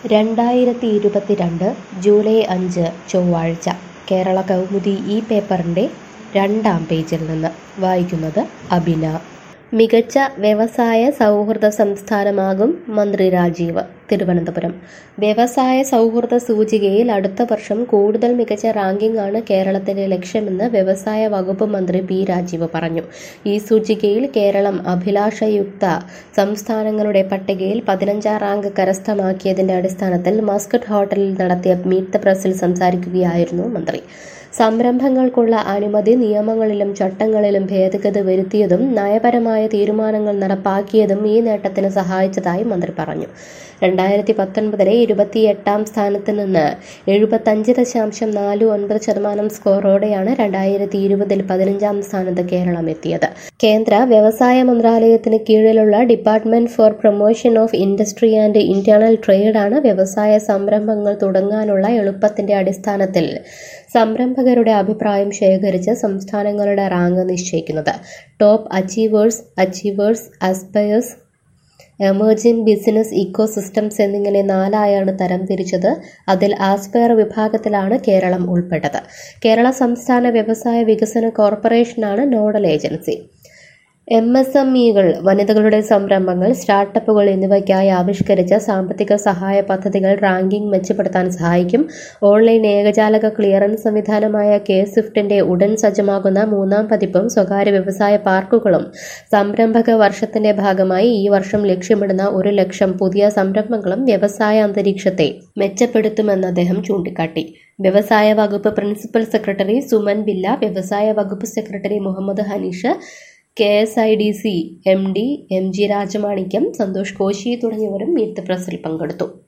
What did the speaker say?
രണ്ടായിരത്തി ഇരുപത്തിരണ്ട് ജൂലൈ അഞ്ച് ചൊവ്വാഴ്ച കേരള കൗമുദി ഈ പേപ്പറിൻ്റെ രണ്ടാം പേജിൽ നിന്ന് വായിക്കുന്നത് അബിന മികച്ച വ്യവസായ സൗഹൃദ സംസ്ഥാനമാകും മന്ത്രി രാജീവ് തിരുവനന്തപുരം വ്യവസായ സൗഹൃദ സൂചികയിൽ അടുത്ത വർഷം കൂടുതൽ മികച്ച റാങ്കിംഗ് ആണ് കേരളത്തിന്റെ ലക്ഷ്യമെന്ന് വ്യവസായ വകുപ്പ് മന്ത്രി പി രാജീവ് പറഞ്ഞു ഈ സൂചികയിൽ കേരളം അഭിലാഷയുക്ത സംസ്ഥാനങ്ങളുടെ പട്ടികയിൽ പതിനഞ്ചാം റാങ്ക് കരസ്ഥമാക്കിയതിന്റെ അടിസ്ഥാനത്തിൽ മസ്കറ്റ് ഹോട്ടലിൽ നടത്തിയ മീറ്റ് ദ പ്രസിൽ സംസാരിക്കുകയായിരുന്നു മന്ത്രി സംരംഭങ്ങൾക്കുള്ള അനുമതി നിയമങ്ങളിലും ചട്ടങ്ങളിലും ഭേദഗതി വരുത്തിയതും നയപരമായ തീരുമാനങ്ങൾ നടപ്പാക്കിയതും ഈ നേട്ടത്തിന് സഹായിച്ചതായി മന്ത്രി പറഞ്ഞു രണ്ടായിരത്തി പത്തൊൻപതിലെ ഇരുപത്തിയെട്ടാം സ്ഥാനത്ത് നിന്ന് എഴുപത്തഞ്ച് ദശാംശം നാല് ഒൻപത് ശതമാനം സ്കോറോടെയാണ് രണ്ടായിരത്തി ഇരുപതിൽ പതിനഞ്ചാം സ്ഥാനത്ത് കേരളം എത്തിയത് കേന്ദ്ര വ്യവസായ മന്ത്രാലയത്തിന് കീഴിലുള്ള department for promotion of industry and internal ട്രേഡാണ് വ്യവസായ സംരംഭങ്ങൾ തുടങ്ങാനുള്ള എളുപ്പത്തിന്റെ അടിസ്ഥാനത്തിൽ സംരംഭകരുടെ അഭിപ്രായം ശേഖരിച്ച് സംസ്ഥാനങ്ങളുടെ റാങ്ക് നിശ്ചയിക്കുന്നത് top achievers achievers aspirers emerging business ecosystems എന്നിങ്ങനെ നാലായാണ് തരംതിരിച്ചത് അതിൽ ആസ്പയർ വിഭാഗത്തിലാണ് കേരളം ഉൾപ്പെട്ടത് കേരള സംസ്ഥാന വ്യവസായ വികസന കോർപ്പറേഷനാണ് nodal agency M S M ഇകൾ വനിതകളുടെ സംരംഭങ്ങൾ സ്റ്റാർട്ടപ്പുകൾ എന്നിവയ്ക്കായി ആവിഷ്കരിച്ച സാമ്പത്തിക സഹായ പദ്ധതികൾ റാങ്കിംഗ് മെച്ചപ്പെടുത്താൻ സഹായിക്കും ഓൺലൈൻ ഏകജാലക ക്ലിയറൻസ് സംവിധാനമായ കെ സ്വിഫ്റ്റിന്റെ ഉടൻ സജ്ജമാകുന്ന മൂന്നാം പതിപ്പും സ്വകാര്യ വ്യവസായ പാർക്കുകളും സംരംഭക വർഷത്തിന്റെ ഭാഗമായി ഈ വർഷം ലക്ഷ്യമിടുന്ന ഒരു ലക്ഷം പുതിയ സംരംഭങ്ങളും വ്യവസായ അന്തരീക്ഷത്തെ മെച്ചപ്പെടുത്തുമെന്ന് അദ്ദേഹം ചൂണ്ടിക്കാട്ടി വ്യവസായ വകുപ്പ് പ്രിൻസിപ്പൽ സെക്രട്ടറി സുമൻ ബില്ല വ്യവസായ വകുപ്പ് secretary Muhammad Hanish K S I D C M D M G Rajamanickam Santhosh Koshy തുടങ്ങിയവരും മീറ്റ് ദ പ്രസിൽ പങ്കെടുത്തു